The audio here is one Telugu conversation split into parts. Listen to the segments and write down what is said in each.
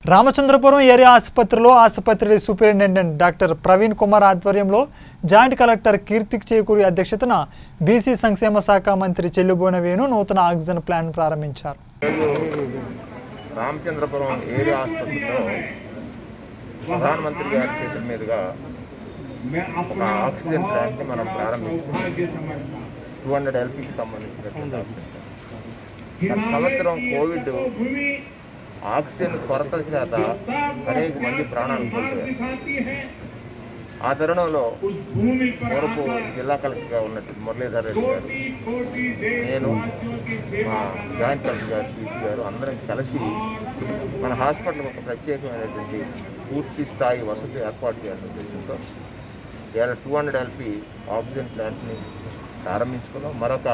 రామచంద్రపురం ఏరియా ఆసుపత్రిలో ఆసుపత్రి సూపరింటెండెంట్ డాక్టర్ ప్రవీణ్ కుమార్ ఆధ్వర్యంలో జాయింట్ కలెక్టర్ కీర్తి చేకూరి అధ్యక్షతన బీసీ సంక్షేమ శాఖ మంత్రి చెల్లుబోన వేణు నూతన ఆక్సిజన్ ప్లాంట్ ప్రారంభించారు రామచంద్రపురం ఏరియా ఆసుపత్రిలో ప్రధానమంత్రి గారి చేతుల మీదుగా ఒక ఆక్సిజన్ ప్లాంట్ ని మనం ప్రారంభించాం టూ హండ్రెడ్ ఎల్పీకి సంబంధించినటువంటి ఆక్సిజన్ గత సంవత్సరం కోవిడ్ ఆక్సిజన్ కొరత చేత అనేక మంది ప్రాణాలు కోల్పోయారు ఆ తరుణంలో పూర్వపు జిల్లా కలెక్టర్గా ఉన్నట్టు మురళీధర్ రెడ్డి గారు నేను మా జాయింట్ కలెక్టర్ గారు పీసీ గారు అందరం కలిసి మన హాస్పిటల్ ఒక ప్రత్యేకమైనటువంటి పూర్తి స్థాయి వసతి ఏర్పాటు చేయాలనే ఉద్దేశంతో ఇవాళ టూ హండ్రెడ్ ఎల్పి ఆక్సిజన్ ప్లాంట్ని ప్రారంభించుకున్నాం మరొక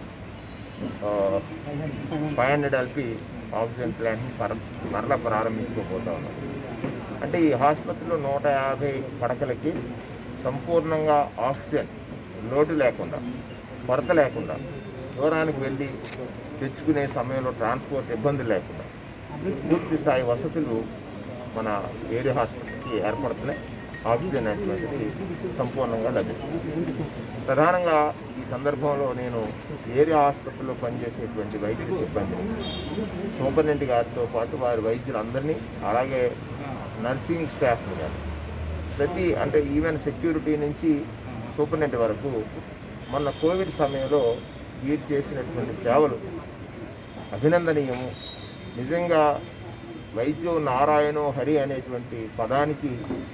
ఫైవ్ హండ్రెడ్ ఎల్పి ఆక్సిజన్ ప్లాంట్ని పర మరలా ప్రారంభించుకోబోతా ఉన్నాం అంటే ఈ ఆసుపత్రిలో నూట యాభై పడకలకి సంపూర్ణంగా ఆక్సిజన్ లోటు లేకుండా కొరత లేకుండా దూరానికి వెళ్ళి తెచ్చుకునే సమయంలో ట్రాన్స్పోర్ట్ ఇబ్బంది లేకుండా పూర్తి స్థాయి వసతులు మన ఏరియా హాస్పిటల్కి ఏర్పడుతున్నాయి ఆక్సిజన్ అనేటువంటిది సంపూర్ణంగా లభిస్తుంది ప్రధానంగా ఈ సందర్భంలో నేను ఏరియా హాస్పిటల్లో పనిచేసేటువంటి వైద్య సిబ్బంది సూపరింటెండెంట్ గారితో పాటు వారి వైద్యులందరినీ అలాగే నర్సింగ్ స్టాఫ్ని కానీ ప్రతి అంటే ఈవెన్ సెక్యూరిటీ నుంచి సూపరింటెండెంట్ వరకు మొన్న కోవిడ్ సమయంలో వీరు చేసినటువంటి సేవలు అభినందనీయము నిజంగా వైద్యో నారాయణో హరి అనేటువంటి పదానికి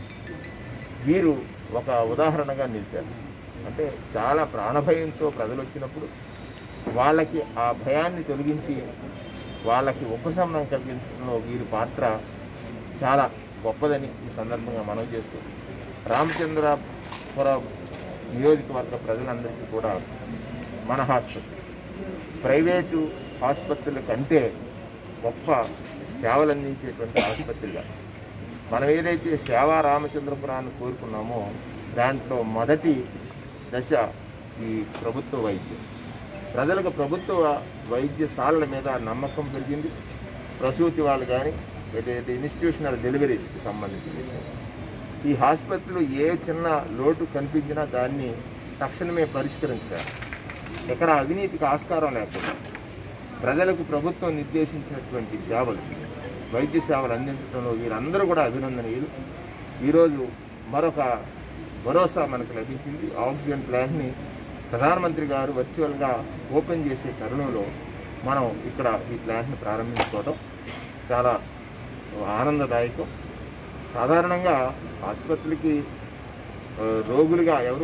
వీరు ఒక ఉదాహరణగా నిలిచారు అంటే చాలా ప్రాణభయంతో ప్రజలు వచ్చినప్పుడు వాళ్ళకి ఆ భయాన్ని తొలగించి వాళ్ళకి ఉపశమనం కలిగించడంలో వీరి పాత్ర చాలా గొప్పదని ఈ సందర్భంగా మనం చేస్తూ రామచంద్రపురం నియోజకవర్గ ప్రజలందరికీ కూడా మన హాస్పిటల్ ప్రైవేటు ఆసుపత్రుల కంటే గొప్ప సేవలు అందించేటువంటి ఆసుపత్రిగా మనం ఏదైతే సేవా రామచంద్రపురాన్ని కోరుకున్నామో దాంట్లో మొదటి దశ ఈ ప్రభుత్వ వైద్యం ప్రజలకు ప్రభుత్వ వైద్యశాలల మీద నమ్మకం పెరిగింది ప్రసూతి వాళ్ళు కానీ ఏదైతే ఇన్స్టిట్యూషనల్ డెలివరీస్కి సంబంధించింది ఈ హాస్పిటల్ ఏ చిన్న లోటు కనిపించినా దాన్ని తక్షణమే పరిష్కరించాలి ఎక్కడ అవినీతికి ఆస్కారం లేకుండా ప్రజలకు ప్రభుత్వం నిర్దేశించినటువంటి సేవలు వైద్య సేవలు అందించడంలో వీరందరూ కూడా అభినందనీయులు ఈరోజు మరొక భరోసా మనకు లభించింది ఆక్సిజన్ ప్లాంట్ని ప్రధానమంత్రి గారు వర్చువల్గా ఓపెన్ చేసే తరుణంలో మనం ఇక్కడ ఈ ప్లాంట్ని ప్రారంభించుకోవడం చాలా ఆనందదాయకం సాధారణంగా ఆసుపత్రికి ఆ, రోగులుగా ఎవరు